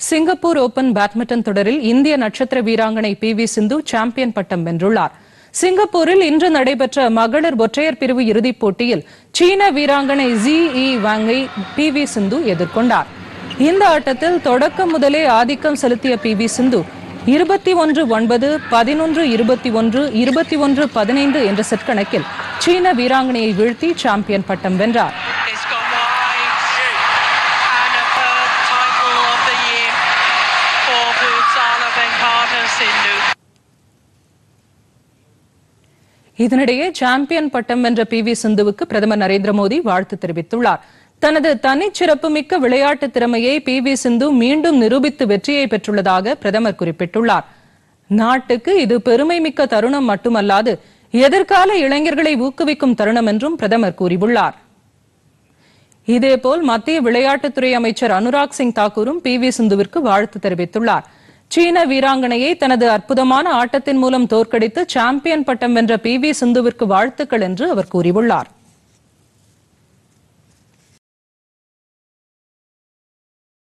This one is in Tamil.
சிங்கப்பூர் ஓபன் பேட்மிண்டன் தொடரில் இந்திய நட்சத்திர வீராங்கனை பி வி சிந்து சாம்பியன் பட்டம் வென்றுள்ளார் சிங்கப்பூரில் இன்று நடைபெற்ற மகளிர் ஒற்றையர் பிரிவு இறுதிப் போட்டியில் சீன வீராங்கனை ஜி இ வாங்கை பி வி சிந்து எதிர்கொண்டார் இந்த ஆட்டத்தில் தொடக்கம் முதலே ஆதிக்கம் செலுத்திய பி வி சிந்து இருபத்தி ஒன்று ஒன்பது பதினொன்று இருபத்தி ஒன்று இருபத்தி ஒன்று பதினைந்து என்ற செட் கணக்கில் சீன வீராங்கனையை வீழ்த்தி சாம்பியன் பட்டம் வென்றார் It's gone wide. And a third title of the year for Bhutsala Venkata Sindhu. இதனிடையே சாம்பியன் பட்டம் வென்ற பி வி சிந்துவுக்கு பிரதமர் நரேந்திர மோடி வாழ்த்து தெரிவித்துள்ளார் தனது தனிச்சிறப்புமிக்க விளையாட்டு திறமையை பி வி சிந்து மீண்டும் நிரூபித்து வெற்றியை பெற்றுள்ளதாக பிரதமர் குறிப்பிட்டுள்ளார் நாட்டுக்கு இது பெருமைமிக்க தருணம் மட்டுமல்லாது எதிர்கால இளைஞர்களை ஊக்குவிக்கும் தருணம் என்றும் பிரதமர் கூறியுள்ளார் இதேபோல் மத்திய விளையாட்டுத்துறை அமைச்சர் அனுராக் சிங் தாக்கூரும் பி வி சிந்துவிற்கு வாழ்த்து தெரிவித்துள்ளார் சீன வீராங்கனையை தனது அற்புதமான ஆட்டத்தின் மூலம் தோற்கடித்து சாம்பியன் பட்டம் வென்ற பி வி சிந்துவிற்கு வாழ்த்துக்கள் என்று அவர் கூறியுள்ளார்